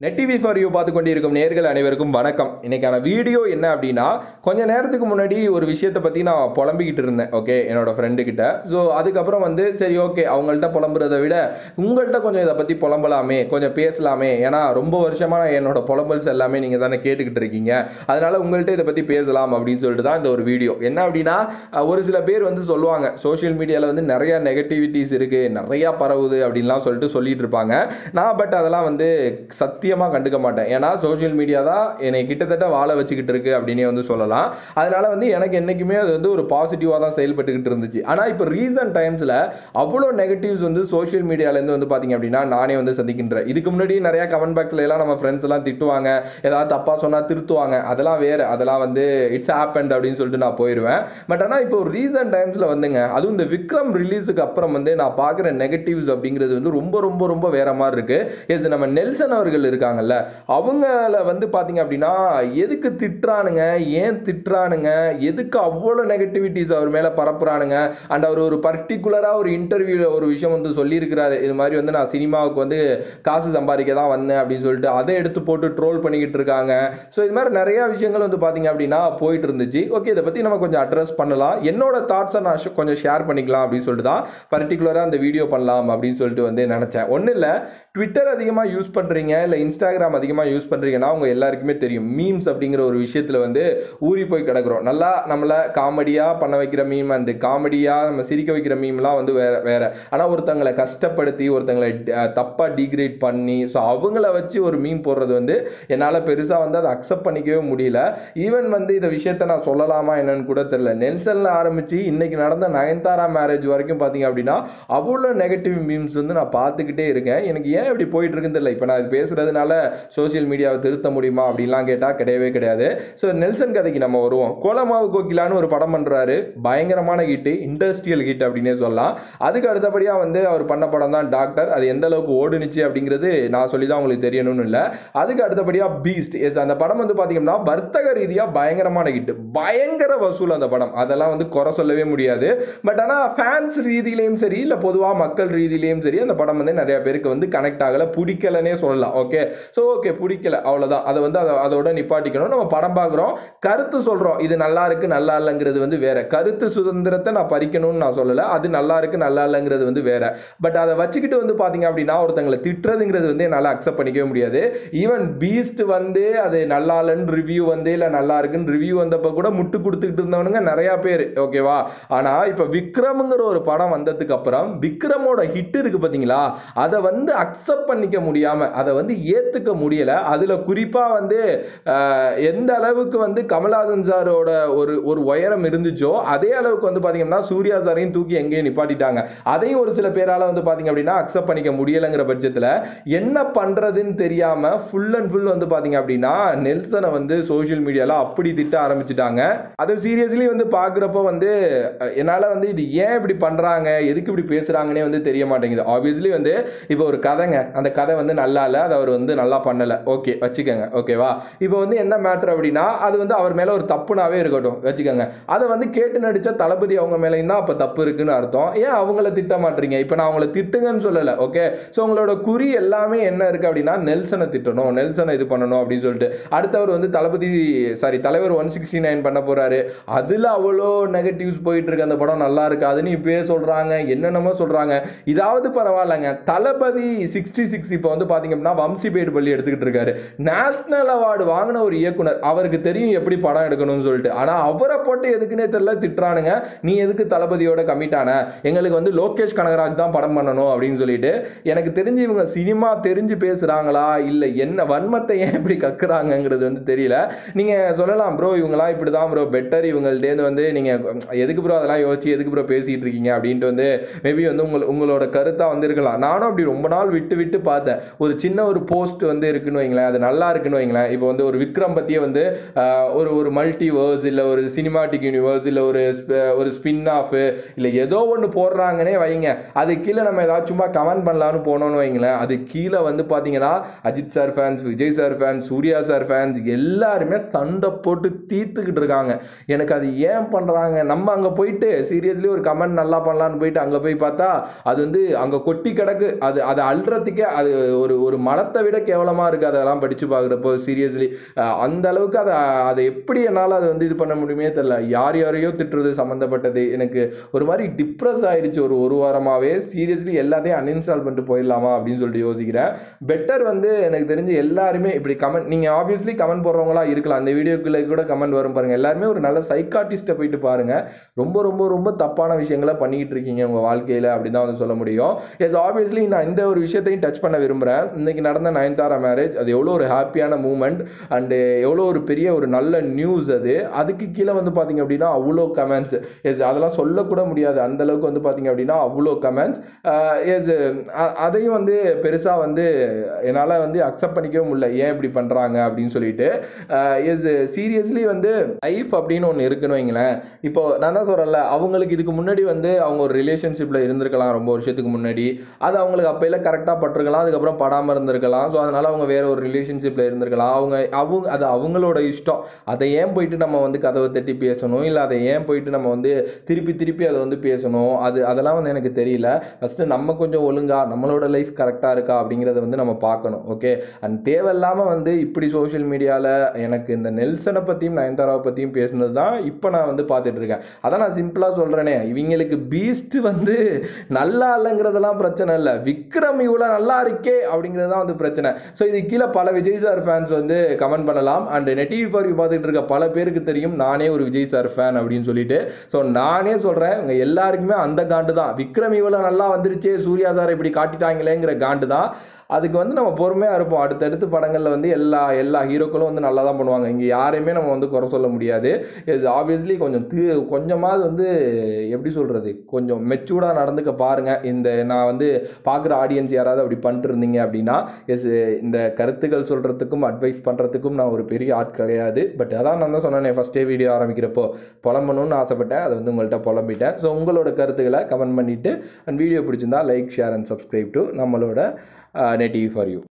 net TV for you பார்த்து கொண்டிருக்கும் நேர்கள் அனைவருக்கும் வணக்கம் இன்னைக்கான வீடியோ என்ன அப்படின்னா கொஞ்ச நேரத்துக்கு முன்னாடி ஒரு விஷயத்தை பற்றி நான் புலம்பிக்கிட்டு இருந்தேன் ஓகே என்னோட ஃப்ரெண்டு கிட்ட ஸோ அதுக்கப்புறம் வந்து சரி ஓகே அவங்கள்ட்ட புலம்புறதை விட உங்கள்கிட்ட கொஞ்சம் இதை பற்றி புலம்பலாமே கொஞ்சம் பேசலாமே ஏன்னா ரொம்ப வருஷமா நான் என்னோட புலம்பல்ஸ் எல்லாமே நீங்கள் தானே கேட்டுக்கிட்டு இருக்கீங்க அதனால உங்கள்கிட்ட இதை பற்றி பேசலாம் அப்படின்னு சொல்லிட்டு தான் இந்த ஒரு வீடியோ என்ன அப்படின்னா அஹ், ஒரு சில பேர் வந்து சொல்லுவாங்க சோஷியல் மீடியாவில் வந்து நிறைய நெகட்டிவிட்டிஸ் இருக்குது நிறையா பரவுது அப்படின்லாம் சொல்லிட்டு சொல்லிட்டு இருப்பாங்க நான் பட் அதெல்லாம் வந்து சத்தியமாக கண்டுக்க மாட்டேன் ஏன்னா சோஷியல் மீடியா தான் என்னை கிட்டத்தட்ட வாழ வச்சுக்கிட்டு இருக்கு அப்படின்னே வந்து சொல்லலாம் அதனால வந்து எனக்கு என்றைக்குமே அது வந்து ஒரு பாசிட்டிவாக தான் செயல்பட்டுக்கிட்டு இருந்துச்சு ஆனால் இப்போ ரீசன்ட் டைம்ஸில் அவ்வளோ நெகட்டிவ்ஸ் வந்து சோஷியல் மீடியாலேருந்து வந்து பார்த்தீங்க அப்படின்னா நானே வந்து சந்திக்கின்றேன் இதுக்கு முன்னாடி நிறைய கமெண்ட் பாக்ஸ்ல எல்லாம் நம்ம ஃப்ரெண்ட்ஸ் எல்லாம் திட்டுவாங்க ஏதாவது தப்பாக சொன்னால் திருத்துவாங்க அதெல்லாம் வேறு அதெல்லாம் வந்து இட்ஸ் ஹேப்பண்ட் அப்படின்னு சொல்லிட்டு நான் போயிடுவேன் பட் ஆனால் இப்போ ரீசன்ட் டைம்ஸில் வந்துங்க அதுவும் இந்த விக்ரம் ரிலீஸுக்கு அப்புறம் வந்து நான் பார்க்குற நெகட்டிவ்ஸ் அப்படிங்கிறது வந்து ரொம்ப ரொம்ப ரொம்ப வேற மாதிரி இருக்கு எஸ் நம்ம நெல்சன் அவர்கள் இருக்காங்கல்ல அவங்கள வந்து பார்த்தீங்க அப்படின்னா எதுக்கு திட்டுறானுங்க ஏன் திட்டுறானுங்க எதுக்கு அவ்வளோ நெகட்டிவிட்டிஸ் அவர் மேலே பரப்புறானுங்க அண்ட் அவர் ஒரு பர்டிகுலராக ஒரு இன்டர்வியூவில் ஒரு விஷயம் வந்து சொல்லியிருக்கிறாரு இது மாதிரி வந்து நான் சினிமாவுக்கு வந்து காசு சம்பாதிக்க தான் வந்தேன் அப்படின்னு சொல்லிட்டு அதை எடுத்து போட்டு ட்ரோல் பண்ணிக்கிட்டு இருக்காங்க ஸோ இது மாதிரி நிறைய விஷயங்கள் வந்து பார்த்தீங்க அப்படின்னா போயிட்டு இருந்துச்சு ஓகே இதை பற்றி நம்ம கொஞ்சம் அட்ரஸ் பண்ணலாம் என்னோட தாட்ஸை நான் ஷ- கொஞ்சம் ஷேர் பண்ணிக்கலாம் அப்படின்னு சொல்லிட்டு தான் பர்டிகுலராக அந்த வீடியோ பண்ணலாம் அப்படின்னு சொல்லிட்டு வந்து நினச்சேன் ஒன்றும் இல்லை ட்விட்டர் அதிகமாக யூஸ் பண்ணுறீங்க இல்லை இன்ஸ்டாகிராம் அதிகமாக யூஸ் பண்ணுறீங்கன்னா உங்க எல்லாருக்குமே தெரியும் மீம்ஸ் அப்படிங்கிற ஒரு விஷயத்தில் வந்து ஊறி போய் கிடக்குறோம் நல்லா நம்மளை காமெடியாக பண்ண வைக்கிற மீம் அண்ட் காமெடியாக நம்ம சிரிக்க வைக்கிற மீம்லாம் வந்து வேற வேற ஆனால் ஒருத்தங்களை கஷ்டப்படுத்தி ஒருத்தங்களை தப்பாக டிகிரேட் பண்ணி ஸோ அவங்கள வச்சு ஒரு மீம் போடுறது வந்து என்னால் பெருசாக வந்து அதை அக்செப்ட் பண்ணிக்கவே முடியல ஈவன் வந்து இந்த விஷயத்தை நான் சொல்லலாமா என்னன்னு கூட தெரியல நெல்சனில் ஆரம்பித்து இன்னைக்கு நடந்த நயன்தாரா மேரேஜ் வரைக்கும் பார்த்தீங்க அப்படின்னா அவ்வளோ நெகட்டிவ் மீம்ஸ் வந்து நான் பார்த்துக்கிட்டே இருக்கேன் எனக்கு ஏன் இப்படி போயிட்டு இருக்குன்னு தெரியல இப்போ நான் இது பேசுறதுனால சோஷியல் மீடியாவை திருத்த முடியுமா அப்படின்லாம் கேட்டால் கிடையவே கிடையாது ஸோ நெல்சன் கதைக்கு நம்ம வருவோம் கோலமாவு கோகிலான்னு ஒரு படம் பண்ணுறாரு பயங்கரமான ஹிட்டு இண்டஸ்ட்ரியல் ஹிட் அப்படின்னே சொல்லலாம் அதுக்கு அடுத்தபடியாக வந்து அவர் பண்ண படம் தான் டாக்டர் அது எந்த அளவுக்கு ஓடுனுச்சு அப்படிங்கிறது நான் சொல்லி தான் உங்களுக்கு தெரியணும்னு இல்லை அதுக்கு அடுத்தபடியாக பீஸ்ட் எஸ் அந்த படம் வந்து பார்த்தீங்கன்னா வர்த்தக ரீதியாக பயங்கரமான ஹிட் பயங்கர வசூல் அந்த படம் அதெல்லாம் வந்து குறை சொல்லவே முடியாது பட் ஆனால் ஃபேன்ஸ் ரீதியிலையும் சரி இல்லை பொதுவாக மக்கள் ரீதியிலையும் சரி அந்த படம் வந்து நிறைய பேருக்கு வந்து கனெக்ட் ஆகலை பிடிக்கலனே சொல்லலாம் ஓகே ஸோ ஓகே பிடிக்கல அவ்வளோதான் அதை வந்து அதை அதோட நிப்பாட்டிக்கணும் நம்ம படம் பார்க்குறோம் கருத்து சொல்கிறோம் இது நல்லா இருக்கு நல்லா இல்லைங்கிறது வந்து வேற கருத்து சுதந்திரத்தை நான் பறிக்கணும்னு நான் சொல்லலை அது நல்லா இருக்கு நல்லா இல்லைங்கிறது வந்து வேற பட் அதை வச்சுக்கிட்டு வந்து பார்த்தீங்க அப்படின்னா ஒருத்தங்களை திட்டுறதுங்கிறது வந்து என்னால் அக்செப்ட் பண்ணிக்கவே முடியாது ஈவன் பீஸ்ட் வந்து அது நல்லா இல்லைன்னு ரிவ்யூ வந்து இல்லை நல்லா இருக்குன்னு ரிவ்யூ வந்தப்போ கூட முட்டு கொடுத்துக்கிட்டு இருந்தவனுங்க நிறையா பேர் ஓகேவா ஆனால் இப்போ விக்ரம்ங்கிற ஒரு படம் வந்ததுக்கு அப்புறம் விக்ரமோட ஹிட் இருக்கு பார்த்தீங்களா அதை வந்து அக்செப்ட் பண்ணிக்க முடியாமல் அதை வந்து ஏற்றுக்க முடியலை அதில் குறிப்பாக வந்து ஆஹ், எந்த அளவுக்கு வந்து கமல்ஹாசன் சாரோட ஒரு ஒரு உயரம் இருந்துச்சோ அதே அளவுக்கு வந்து பார்த்தீங்கன்னா சூர்யா சாரையும் தூக்கி எங்கேயும் நிப்பாட்டிட்டாங்க அதையும் ஒரு சில பேரால் வந்து பார்த்தீங்க அப்படின்னா அக்செப்ட் பண்ணிக்க முடியலைங்கிற பட்சத்தில் என்ன பண்ணுறதுன்னு தெரியாமல் ஃபுல் அண்ட் ஃபுல் வந்து பார்த்தீங்க அப்படின்னா நெல்சனை வந்து சோஷியல் மீடியாவில் அப்படி திட்ட ஆரம்பிச்சிட்டாங்க அது சீரியஸ்லி வந்து பார்க்குறப்போ வந்து அஹ், என்னால் வந்து இது ஏன் இப்படி பண்ணுறாங்க எதுக்கு இப்படி பேசுகிறாங்கன்னே வந்து தெரிய மாட்டேங்குது ஆப்வியஸ்லி வந்து இப்போ ஒரு கதைங்க அந்த கதை வந்து நல்லா இல்லை அதை அவர் வந்து நல்லா பண்ணலை ஓகே வச்சுக்கோங்க ஓகேவா இப்போ வந்து என்ன மேட்ரு அப்படின்னா அது வந்து அவர் மேலே ஒரு தப்புனாவே இருக்கட்டும் வச்சுக்கோங்க அதை வந்து கேட்டு நடித்த தளபதி அவங்க மேலேயும் தான் அப்போ தப்பு இருக்குன்னு அர்த்தம் ஏன் அவங்கள திட்ட மாட்டீங்க இப்போ நான் அவங்கள திட்டுங்கன்னு சொல்லலை ஓகே ஸோ உங்களோட குறி எல்லாமே என்ன இருக்குது அப்படின்னா நெல்சனை திட்டணும் நெல்சனை இது பண்ணணும் அப்படின்னு சொல்லிட்டு அடுத்தவர் வந்து Thalapathy sorry Thalaivar one sixty nine பண்ண போகிறாரு அதில் அவ்வளோ நெகட்டிவ்ஸ் போயிட்டு இருக்கு அந்த படம் நல்லா இருக்காதுன்னு இப்பயே சொல்கிறாங்க என்னென்னமோ சொல்கிறாங்க இதாவது பரவாயில்லைங்க தளபதி சிக்ஸ்டி சிக்ஸ் இப்போ வந்து பார்த்தீங்க அப்படின்னா வம்சி பேடு பள்ளி எடுத்துக்கிட்டு இருக்காரு நேஷனல் அவார்டு வாங்கின ஒரு இயக்குனர் அவருக்கு தெரியும் எப்படி படம் எடுக்கணும்னு சொல்லிட்டு ஆனால் அவரை போட்டு எதுக்குன்னே தெரியல திட்டுறானுங்க நீ எதுக்கு தளபதியோட கமிட் ஆன எங்களுக்கு வந்து லோகேஷ் கனகராஜ் தான் படம் பண்ணணும் அப்படின்னு சொல்லிட்டு எனக்கு தெரிஞ்சு இவங்க சினிமா தெரிஞ்சு பேசுகிறாங்களா இல்லை என்ன வன்மத்தை ஏன் இப்படி கக்குறாங்கங்கிறது வந்து தெரியல நீங்கள் சொல்லலாம் ப்ரோ இவங்களாம் இப்படி தான் ப்ரோ பெட்டர் இவங்கள்டேருந்து வந்து நீங்கள் எதுக்கு ப்ரோ அதெல்லாம் யோசிச்சு எதுக்கு ப்ரோ பேசிகிட்டு இருக்கீங்க அப்படின்ட்டு வந்து மேபி வந்து உங்கள் உங்களோட கருத்தாக வந்து இருக்கலாம் நானும் அப்படி ரொம்ப நாள் விட்டு விட்டு பார்த்தேன் ஒரு சின்ன ஒரு போஸ்ட் வந்து இருக்குன்னு வைங்களேன் அது நல்லா இருக்குன்னு வைங்களேன் இப்போ வந்து ஒரு விக்ரம் பற்றியே வந்து ஆஹ், ஒரு ஒரு மல்டி வேர்ஸ் இல்லை ஒரு சினிமாட்டிக் யூனிவர்ஸ் இல்லை ஒரு sp- ஒரு ஸ்பின் ஆஃப் இல்லை ஏதோ ஒன்று போடுறாங்கன்னே வைங்க அது கீழே நம்ம ஏதாவது சும்மா கமெண்ட் பண்ணலான்னு போனோம்னு வைங்களேன் அது கீழே வந்து பார்த்தீங்கன்னா Ajith sir fans Vijay sir fans Suriya sir fans எல்லாருமே சண்டை போட்டு தீர்த்துக்கிட்டு இருக்காங்க எனக்கு அது ஏன் பண்ணுறாங்க நம்ம அங்கே போயிட்டு சீரியஸ்லி ஒரு கமெண்ட் நல்லா பண்ணலான்னு போயிட்டு அங்கே போய் பார்த்தா அது வந்து அங்கே கொட்டி கிடக்கு அது அதை அல்றதுக்கே அது ஒரு ஒரு மலத்தை விட கேவலமாக இருக்குது அதெல்லாம் படித்து பார்க்குறப்போ சீரியஸ்லி அந்த அளவுக்கு அதை அதை எப்படி என்னால் அதை வந்து இது பண்ண முடியுமே தெரியல யார் யாரையோ திட்டுறது சம்மந்தப்பட்டது எனக்கு ஒரு மாதிரி டிப்ரெஸ் ஆயிடுச்சு ஒரு ஒரு வாரமாகவே சீரியஸ்லி எல்லாத்தையும் அன்இன்ஸ்டால் பண்ணிட்டு போயிடலாமா அப்படின்னு சொல்லிட்டு யோசிக்கிறேன் பெட்டர் வந்து எனக்கு தெரிஞ்சு எல்லாருமே இப்படி கமெண்ட் நீங்கள் ஆப்வியஸ்லி கமெண்ட் போடுறவங்களா இருக்கலாம் அந்த வீடியோக்குள்ளே கூட கமெண்ட் வரும் பாருங்கள் எல்லாருமே ஒரு நல்ல சைக்காட்டிஸ்ட்டை போயிட்டு பாருங்கள் ரொம்ப ரொம்ப ரொம்ப தப்பான விஷயங்களை பண்ணிக்கிட்டு இருக்கீங்க உங்கள் வாழ்க்கையில் அப்படின்னு தான் வந்து சொல்ல முடியும் எஸ் ஆப்வியஸ்லி நான் இந்த ஒரு விஷயத்தையும் டச் பண்ண விரும்புகிறேன் இன்னைக்கு நடந்த நயன்தாரா மேரேஜ் அது எவ்வளோ ஒரு ஹாப்பியான மூமெண்ட் அண்டு எவ்வளோ ஒரு பெரிய ஒரு நல்ல நியூஸ் அது அதுக்கு கீழே வந்து பார்த்தீங்க அப்படின்னா அவ்வளோ கமெண்ட்ஸ் எஸ் அதெல்லாம் சொல்லக்கூட முடியாது அந்த அளவுக்கு வந்து பார்த்தீங்க அப்படின்னா அவ்வளோ கமெண்ட்ஸ் எஸ் அதையும் வந்து பெருசாக வந்து என்னால் வந்து அக்செப்ட் பண்ணிக்கவே முடியல ஏன் இப்படி பண்ணுறாங்க அப்படின்னு சொல்லிட்டு எஸ் சீரியஸ்லி வந்து லைஃப் அப்படின்னு ஒன்று இருக்குன்னு வைங்களேன் இப்போ நான் தான் சொல்கிறேன்ல அவங்களுக்கு இதுக்கு முன்னாடி வந்து அவங்க ஒரு ரிலேஷன்ஷிப்பில் இருந்திருக்கலாம் ரொம்ப வருஷத்துக்கு முன்னாடி அது அவங்களுக்கு அப்பையில கரெக்டாக பட்டிருக்கலாம் அதுக்கப்புறம் படாமல் இருந்திருக்கலாம் ஸோ அதனால் அவங்க வேற ஒரு ரிலேஷன்ஷிப்பில் இருந்திருக்கலாம் அவங்க அவங்க அது அவங்களோட இஷ்டம் அதை ஏன் போயிட்டு நம்ம வந்து கதவை தட்டி பேசணும் இல்லை அதை ஏன் போயிட்டு நம்ம வந்து திருப்பி திருப்பி அதை வந்து பேசணும் அது அதெல்லாம் வந்து எனக்கு தெரியல ஃபஸ்ட்டு நம்ம கொஞ்சம் ஒழுங்கா நம்மளோட லைஃப் கரெக்டாக இருக்கா அப்படிங்கிறத வந்து நம்ம பார்க்கணும் ஓகே அண்ட் தேவையில்லாமல் வந்து இப்படி சோஷியல் மீடியாவில் எனக்கு இந்த நெல்சனை பற்றியும் நயன்தாராவை பற்றியும் பேசுனது தான் இப்போ நான் வந்து பார்த்துட்டு இருக்கேன் அதான் நான் சிம்பிளாக சொல்கிறேனே இவங்களுக்கு பீஸ்ட் வந்து நல்லா இல்லைங்கிறதெல்லாம் பிரச்சனை இல்லை விக்ரம் இவ்வளோ நல்லா இருக்கே அப்படிங்கிறது தான் வந்து பிரச்சனை ஸோ இது கீழே பல விஜய் சார் ஃபேன்ஸ் வந்து கமெண்ட் பண்ணலாம் அண்ட் நெட்டிவி ஃபார் யூ பார்த்துட்டு இருக்க பல பேருக்கு தெரியும் நானே ஒரு விஜய் சார் ஃபேன் அப்படின்னு சொல்லிட்டு ஸோ நானே சொல்கிறேன் உங்கள் எல்லாருக்குமே அந்த காண்டு தான் விக்ரம் இவ்வளோ நல்லா வந்துருச்சே சூர்யா சார் இப்படி காட்டிட்டாங்களேங்கிற காண்டு தான் அதுக்கு வந்து நம்ம பொறுமையாக இருப்போம் அடுத்தடுத்து படங்களில் வந்து எல்லா எல்லா ஹீரோக்களும் வந்து நல்லா தான் பண்ணுவாங்க இங்கே யாரையுமே நம்ம வந்து குறை சொல்ல முடியாது இது ஆப்வியஸ்லி கொஞ்சம் தீ கொஞ்சமாவது வந்து எப்படி சொல்கிறது கொஞ்சம் மெச்சூர்டாக நடந்துக்க பாருங்கள் இந்த நான் வந்து பார்க்குற ஆடியன்ஸ் யாராவது அப்படி பண்ணிட்டு இருந்தீங்க அப்படின்னா எஸ் இந்த கருத்துக்கள் சொல்கிறதுக்கும் அட்வைஸ் பண்ணுறதுக்கும் நான் ஒரு பெரிய ஆட் கிடையாது பட் அதான் நான் தான் சொன்னேன் ஃபஸ்ட்டே வீடியோ ஆரம்பிக்கிறப்போ புலம்பணும்னு ஆசைப்பட்டேன் அதை வந்து உங்கள்கிட்ட புலம்பிட்டேன் ஸோ உங்களோட கருத்துக்களை கமெண்ட் பண்ணிவிட்டு அண்ட் வீடியோ பிடிச்சிருந்தா like share and subscribe to நம்மளோட நெட்டிவ் ஃபார் யூ